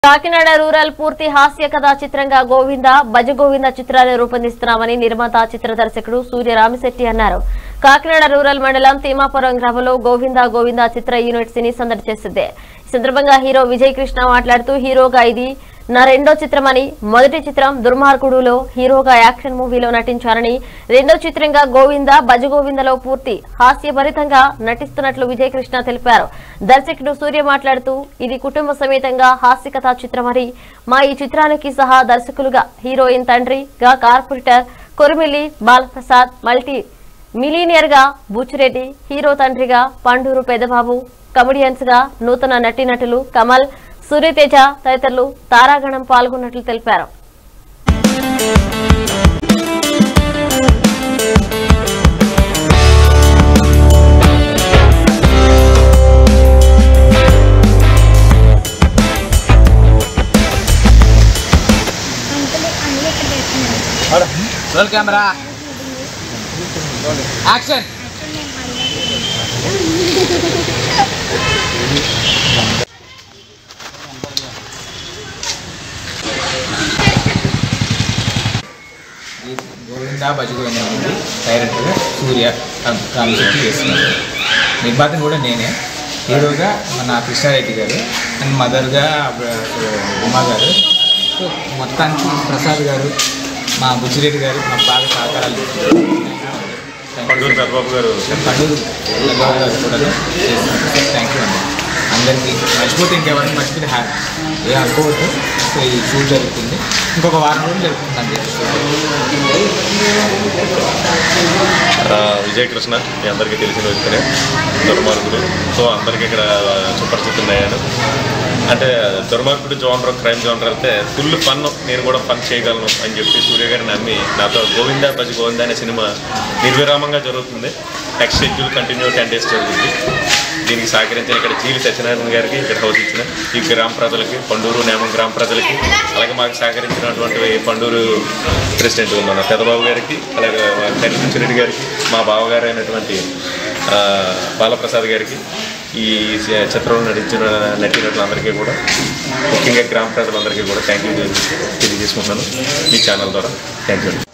Kakinada rural పూర్తి హాస్య కథా చిత్రంగా గోవింద భజ గోవింద చిత్రాన్ని రూపొందిస్తున్నామని నిర్మాత చిత్ర దర్శకుడు సూర్య రామిశెట్టి అన్నారు కాకినాడ రూరల్ మండలం తీమాపురం గ్రామంలో గోవింద గోవింద చిత్ర యూనిట్ సినీ సందడి చేసింది ఈ సందర్భంగా హీరో విజయ్ కృష్ణ మాట్లాడుతూ హీరోగా ఇది నా రెండో చిత్రమని మొదటి చిత్రం దుర్మార్గుడులో హీరోగా యాక్షన్ మూవీలో నటించారని రెండో చిత్రంగా గోవింద భజ గోవిందలో పూర్తి హాస్యభరితంగా నటిస్తున్నట్లు విజయ్ కృష్ణ తెలిపారు దర్శకుడు సూర్య మాట్లాడుతూ ఇది కుటుంబ సమేతంగా హాస్యకథా చిత్రమని మా ఈ చిత్రానికి సహా దర్శకులుగా హీరోయిన్ తండ్రిగా corporator Korimilli Balaprasad multi millionaire గా బుచ్చిరెడ్డి హీరో తండ్రిగా పండూరు పెదబాబు కమెడియన్స్ గా నూతన నటీనటులు కమల్ సూర్యతేజ తదితరులు తారాగణం పాల్గొన్నట్లు తెలిపారు రోల్ కెమెరా యాక్షన్ ఈ గోవింద భజ గోవింద ఉంది డైరెక్టర్గా సూర్య కాన్సెప్ట్ చేస్తున్నారు నిర్మాతను కూడా నేనే హీరోగా మన కృష్ణారెడ్డి గారు అండ్ మదర్గా ఉమా గారు సో మొత్తానికి ప్రసాద్ గారు మా బుచ్చిరెడ్డి గారు మాకు బాగా సహకారాలు ఇస్తున్నారు పండూరు పెద్దబాబు గారు పండుగ పెద్దబాబు గారు కూడా చేస్తున్నారు థ్యాంక్ యూ అండి అందరికీ మర్చిపోతే ఇంకెవరిని మర్చిపోతే హ్యాపీ ఏ అనుకోవద్దు సో ఈ షూట్ జరుగుతుంది ఇంకొక వారం రోజులు జరుగుతుందండి ఆ, విజయ్ కృష్ణ మీ అందరికీ తెలిసిన వ్యక్తినే దుర్మార్గుడు సో అందరికీ ఇక్కడ సుపరిచితున్నాయాను అంటే దుర్మార్గుడు జోనర్ క్రైమ్ జోనర్ అయితే ఫుల్ ఫన్ నేను కూడా ఫన్ చేయగలను అని చెప్పి సూర్య గారు నమ్మి నాతో గోవింద భజ గోవింద అనే సినిమా నిర్విరామంగా జరుగుతుంది next schedule continue ten days జరుగుతుంది దీనికి సహకరించిన ఇక్కడ జీవి సత్యనారాయణ గారికి ఇక్కడ హౌస్ ఇచ్చిన ఈ గ్రామ ప్రజలకి పండూరు నేమం గ్రామ ప్రజలకి అలాగే మాకు సహకరించినటువంటి పండూరు ప్రెసిడెంట్ మన పెదబాబు గారికి అలాగే కనిపించి రెడ్డి గారికి మా బావగారు అయినటువంటి ఆ, బాలప్రసాద్ గారికి ఈ చి- చిత్రంలో నటించిన నటినట్లందరికీ కూడా ముఖ్యంగా గ్రామ ప్రజలందరికీ కూడా థ్యాంక్ యూ తెలియజేసుకుంటున్నాను మీ ఛానల్ ద్వారా థ్యాంక్ యూ